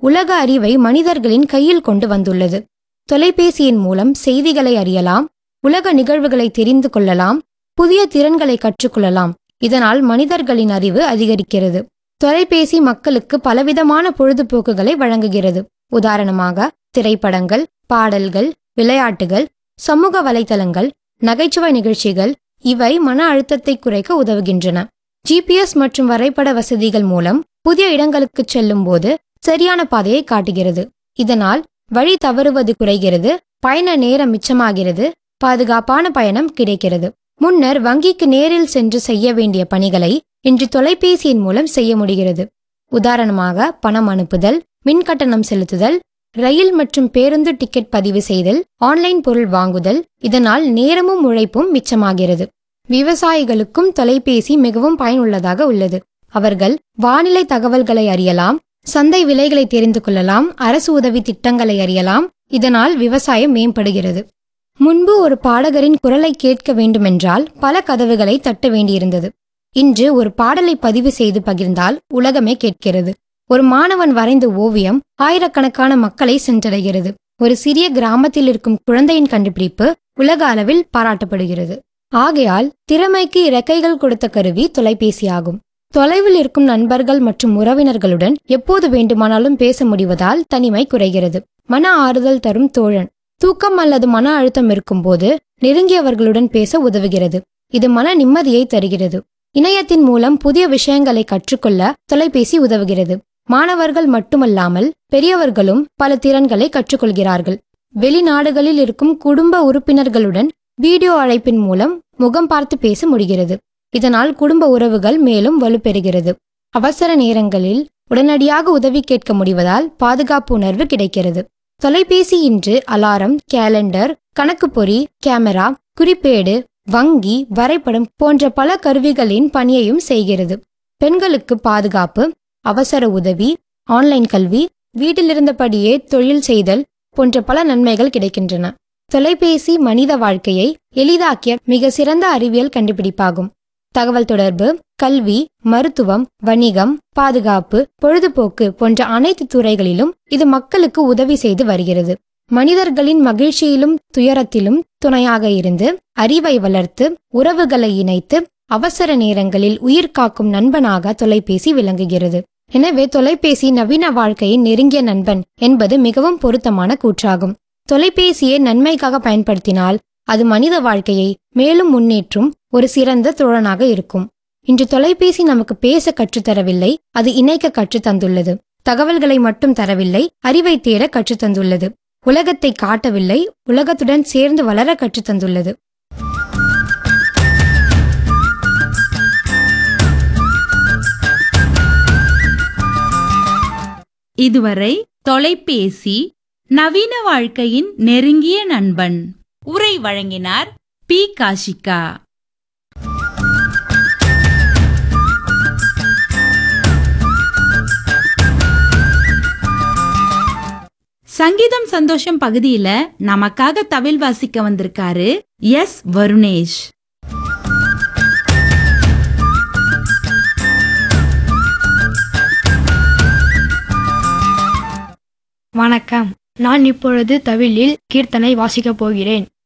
உலக அறிவை மனிதர்களின் கையில் கொண்டு வந்துள்ளது தொலைபேசியின் மூலம் செய்திகளை அறியலாம் உலக நிகழ்வுகளை தெரிந்து கொள்ளலாம் புதிய திறன்களை கற்றுக்கொள்ளலாம் இதனால் மனிதர்களின் அறிவு அதிகரிக்கிறது தொலைபேசி மக்களுக்கு பலவிதமான பொழுதுபோக்குகளை வழங்குகிறது உதாரணமாக திரைப்படங்கள் பாடல்கள் விளையாட்டுகள் சமூக வலைத்தளங்கள் நகைச்சுவை நிகழ்ச்சிகள் இவை மன அழுத்தத்தை குறைக்க உதவுகின்றன ஜிபிஎஸ் மற்றும் வரைபட வசதிகள் மூலம் புதிய இடங்களுக்கு செல்லும் போது சரியான பாதையை காட்டுகிறது இதனால் வழி தவறுவது குறைகிறது பயண நேரம் மிச்சமாகிறது பாதுகாப்பான பயணம் கிடைக்கிறது முன்னர் வங்கிக்கு நேரில் சென்று செய்ய வேண்டிய பணிகளை இன்று தொலைபேசியின் மூலம் செய்ய முடிகிறது உதாரணமாக பணம் அனுப்புதல் மின் கட்டணம் செலுத்துதல் ரயில் மற்றும் பேருந்து டிக்கெட் பதிவு செய்தல் ஆன்லைன் பொருள் வாங்குதல் இதனால் நேரமும் உழைப்பும் மிச்சமாகிறது விவசாயிகளுக்கும் தொலைபேசி மிகவும் பயனுள்ளதாக உள்ளது அவர்கள் வானிலை தகவல்களை அறியலாம் சந்தை விலைகளை தெரிந்து கொள்ளலாம் அரசு உதவி திட்டங்களை அறியலாம் இதனால் விவசாயம் மேம்படுகிறது முன்பு ஒரு பாடகரின் குரலை கேட்க வேண்டுமென்றால் பல கதவுகளை தட்ட வேண்டியிருந்தது இன்று ஒரு பாடலை பதிவு செய்து பகிர்ந்தால் உலகமே கேட்கிறது ஒரு மாணவன் வரைந்த ஓவியம் ஆயிரக்கணக்கான மக்களை சென்றடைகிறது ஒரு சிறிய கிராமத்தில் இருக்கும் குழந்தையின் கண்டுபிடிப்பு உலக அளவில் பாராட்டப்படுகிறது ஆகையால் திறமைக்கு இறக்கைகள் கொடுத்த கருவி தொலைபேசி ஆகும் தொலைவில் இருக்கும் நண்பர்கள் மற்றும் உறவினர்களுடன் எப்போது வேண்டுமானாலும் பேச முடிவதால் தனிமை குறைகிறது மன ஆறுதல் தரும் தோழன் தூக்கம் அல்லது மன அழுத்தம் இருக்கும்போது நெருங்கியவர்களுடன் பேச உதவுகிறது இது மன நிம்மதியை தருகிறது இணையத்தின் மூலம் புதிய விஷயங்களை கற்றுக்கொள்ள தொலைபேசி உதவுகிறது மாணவர்கள் மட்டுமல்லாமல் பெரியவர்களும் பல திறன்களை கற்றுக்கொள்கிறார்கள் வெளிநாடுகளில் இருக்கும் குடும்ப உறுப்பினர்களுடன் வீடியோ அழைப்பின் மூலம் முகம் பார்த்து பேச முடிகிறது இதனால் குடும்ப உறவுகள் மேலும் வலுப்பெறுகிறது அவசர நேரங்களில் உடனடியாக உதவி கேட்க முடிவதால் பாதுகாப்பு உணர்வு கிடைக்கிறது தொலைபேசி இன்று அலாரம் கேலண்டர் கணக்குப்பொறி கேமரா குறிப்பேடு வங்கி வரைபடம் போன்ற பல கருவிகளின் பணியையும் செய்கிறது பெண்களுக்கு பாதுகாப்பு அவசர உதவி ஆன்லைன் கல்வி வீட்டிலிருந்தபடியே தொழில் செய்தல் போன்ற பல நன்மைகள் கிடைக்கின்றன தொலைபேசி மனித வாழ்க்கையை எளிதாக்கிய மிக சிறந்த அறிவியல் கண்டுபிடிப்பாகும் தகவல் தொடர்பு கல்வி மருத்துவம் வணிகம் பாதுகாப்பு பொழுதுபோக்கு போன்ற அனைத்து துறைகளிலும் இது மக்களுக்கு உதவி செய்து வருகிறது மனிதர்களின் மகிழ்ச்சியிலும் துயரத்திலும் துணையாக இருந்து அறிவை வளர்த்து உறவுகளை இணைத்து அவசர நேரங்களில் உயிர் காக்கும் நண்பனாக தொலைபேசி விளங்குகிறது எனவே தொலைபேசி நவீன வாழ்க்கையின் நெருங்கிய நண்பன் என்பது மிகவும் பொருத்தமான கூற்றாகும் தொலைபேசியை நன்மைக்காக பயன்படுத்தினால் அது மனித வாழ்க்கையை மேலும் முன்னேற்றும் ஒரு சிறந்த தோழனாக இருக்கும் இன்று தொலைபேசி நமக்கு பேச கற்றுத்தரவில்லை அது இணைக்க கற்றுத் தந்துள்ளது தகவல்களை மட்டும் தரவில்லை அறிவை தேட கற்றுத் தந்துள்ளது உலகத்தை காட்டவில்லை உலகத்துடன் சேர்ந்து வளர கற்றுத் தந்துள்ளது இதுவரை தொலைபேசி நவீன வாழ்க்கையின் நெருங்கிய நண்பன் உரை வழங்கினார் பி காஷிகா சங்கீதம் சந்தோஷம் பகுதியில நமக்காக தவில் வாசிக்க வந்திருக்காரு எஸ் வருணேஷ் வணக்கம் நான் இப்பொழுது தவிலில் கீர்த்தனை வாசிக்கப் போகிறேன்